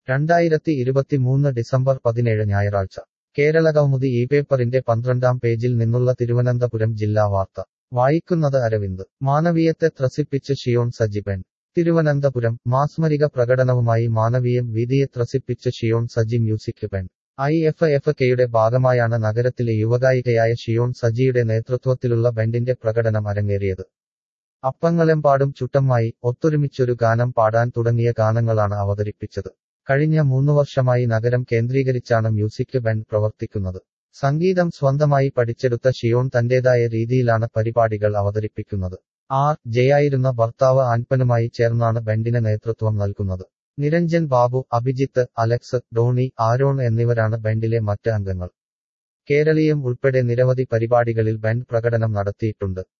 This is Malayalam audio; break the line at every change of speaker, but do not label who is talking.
രണ്ടായിരത്തി ഇരുപത്തിമൂന്ന് ഡിസംബർ പതിനേഴ് ഞായറാഴ്ച കേരളകൗമുദി ഈ പേപ്പറിന്റെ പന്ത്രണ്ടാം പേജിൽ നിന്നുള്ള തിരുവനന്തപുരം ജില്ലാ വാർത്ത വായിക്കുന്നത് അരവിന്ദ് മാനവീയത്തെ ത്രസിപ്പിച്ച് ഷിയോൺ സജിബൻ തിരുവനന്തപുരം മാസ്മരിക പ്രകടനവുമായി മാനവീയം വീതിയെ ത്രസിപ്പിച്ച് Shiyon Saji music band I F F കെയുടെ ഭാഗമായാണ് നഗരത്തിലെ യുവഗായികയായ ഷിയോൺ സജിയുടെ നേതൃത്വത്തിലുള്ള ബാൻഡിന്റെ പ്രകടനം അരങ്ങേറിയത് അപ്പങ്ങളെമ്പാടും ചുട്ടമ്മായി ഒത്തൊരുമിച്ചൊരു ഗാനം പാടാൻ തുടങ്ങിയ ഗാനങ്ങളാണ് അവതരിപ്പിച്ചത് കഴിഞ്ഞ മൂന്നു വർഷമായി നഗരം കേന്ദ്രീകരിച്ചാണ് മ്യൂസിക് ബാൻഡ് പ്രവർത്തിക്കുന്നത് സംഗീതം സ്വന്തമായി പഠിച്ചെടുത്ത ഷിയോൺ തന്റേതായ രീതിയിലാണ് പരിപാടികൾ അവതരിപ്പിക്കുന്നത് ആർ ജയായിരുന്ന ഭർത്താവ് ആൻപനുമായി ചേർന്നാണ് ബാൻഡിന് നേതൃത്വം നൽകുന്നത് Niranjan Babu Abhijith Alex Doni Aaron എന്നിവരാണ് ബാൻഡിലെ മറ്റ് അംഗങ്ങൾ കേരളീയം ഉൾപ്പെടെ നിരവധി പരിപാടികളിൽ ബാൻഡ് പ്രകടനം നടത്തിയിട്ടുണ്ട്